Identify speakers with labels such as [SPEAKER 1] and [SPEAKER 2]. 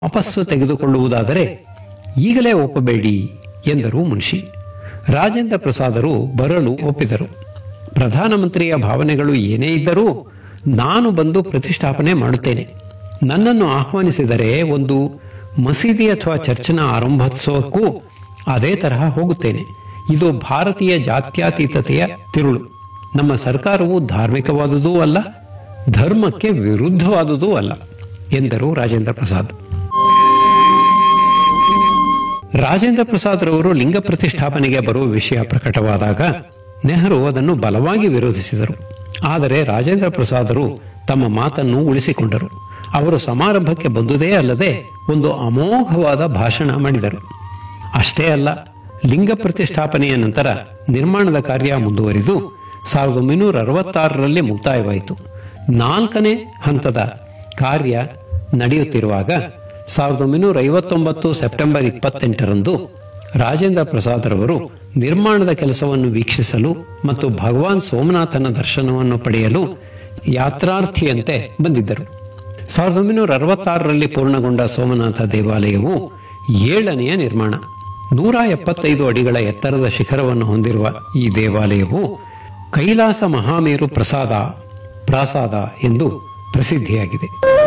[SPEAKER 1] ವಾಪಸ್ಸು ತೆಗೆದುಕೊಳ್ಳುವುದಾದರೆ ಈಗಲೇ ಒಪ್ಪಬೇಡಿ ಎಂದರು ಮುನ್ಷಿ ರಾಜೇಂದ್ರ ಪ್ರಸಾದರು ಬರಲು ಒಪ್ಪಿದರು ಪ್ರಧಾನಮಂತ್ರಿಯ ಭಾವನೆಗಳು ಏನೇ ಇದ್ದರೂ ನಾನು ಬಂದು ಪ್ರತಿಷ್ಠಾಪನೆ ಮಾಡುತ್ತೇನೆ ನನ್ನನ್ನು ಆಹ್ವಾನಿಸಿದರೆ ಒಂದು ಮಸೀದಿ ಅಥವಾ ಚರ್ಚಿನ ಆರಂಭೋತ್ಸವಕ್ಕೂ ಅದೇ ತರಹ ಹೋಗುತ್ತೇನೆ ಇದು ಭಾರತೀಯ ಜಾತ್ಯತೀತತೆಯ ತಿರುಳು ನಮ್ಮ ಸರ್ಕಾರವು ಧಾರ್ಮಿಕವಾದುದೂ ಅಲ್ಲ ಧರ್ಮಕ್ಕೆ ವಿರುದ್ಧವಾದುದೂ ಅಲ್ಲ ಎಂದರು ರಾಜೇಂದ್ರ ಪ್ರಸಾದ್ ರಾಜೇಂದ್ರ ಪ್ರಸಾದ್ ರವರು ಲಿಂಗ ಪ್ರತಿಷ್ಠಾಪನೆಗೆ ಬರುವ ವಿಷಯ ಪ್ರಕಟವಾದಾಗ ನೆಹರು ಅದನ್ನು ಬಲವಾಗಿ ವಿರೋಧಿಸಿದರು ಆದರೆ ರಾಜೇಂದ್ರ ಪ್ರಸಾದರು ತಮ್ಮ ಮಾತನ್ನು ಉಳಿಸಿಕೊಂಡರು ಅವರು ಸಮಾರಂಭಕ್ಕೆ ಬಂದುದೇ ಅಲ್ಲದೆ ಒಂದು ಅಮೋಘವಾದ ಭಾಷಣ ಮಾಡಿದರು ಅಷ್ಟೇ ಅಲ್ಲ ಲಿಂಗ ಪ್ರತಿಷ್ಠಾಪನೆಯ ನಂತರ ನಿರ್ಮಾಣದ ಕಾರ್ಯ ಮುಂದುವರಿದು ಸಾವಿರದ ಒಂಬೈನೂರ ಅರವತ್ತಾರರಲ್ಲಿ ಮುಕ್ತಾಯವಾಯಿತು ನಾಲ್ಕನೇ ಹಂತದ ಕಾರ್ಯ ನಡೆಯುತ್ತಿರುವಾಗ ಸಾವಿರದ ಒಂಬೈನೂರ ಐವತ್ತೊಂಬತ್ತು ಸೆಪ್ಟೆಂಬರ್ ಇಪ್ಪತ್ತೆಂಟರಂದು ರಾಜೇಂದ್ರ ಪ್ರಸಾದ್ ರವರು ನಿರ್ಮಾಣದ ಕೆಲಸವನ್ನು ವೀಕ್ಷಿಸಲು ಮತ್ತು ಭಗವಾನ್ ಸೋಮನಾಥನ ದರ್ಶನವನ್ನು ಪಡೆಯಲು ಯಾತ್ರಾರ್ಥಿಯಂತೆ ಬಂದಿದ್ದರು ಸಾವಿರದ ಒಂಬೈನೂರ ಅರವತ್ತಾರರಲ್ಲಿ ಪೂರ್ಣಗೊಂಡ ಸೋಮನಾಥ ದೇವಾಲಯವು ಏಳನೆಯ ನಿರ್ಮಾಣ ನೂರ ಎಪ್ಪತ್ತೈದು ಅಡಿಗಳ ಎತ್ತರದ ಶಿಖರವನ್ನು ಹೊಂದಿರುವ ಈ ದೇವಾಲಯವು ಕೈಲಾಸ ಮಹಾಮೇರು ಪ್ರಸಾದ ಪ್ರಾಸಾದ ಎಂದು ಪ್ರಸಿದ್ಧಿಯಾಗಿದೆ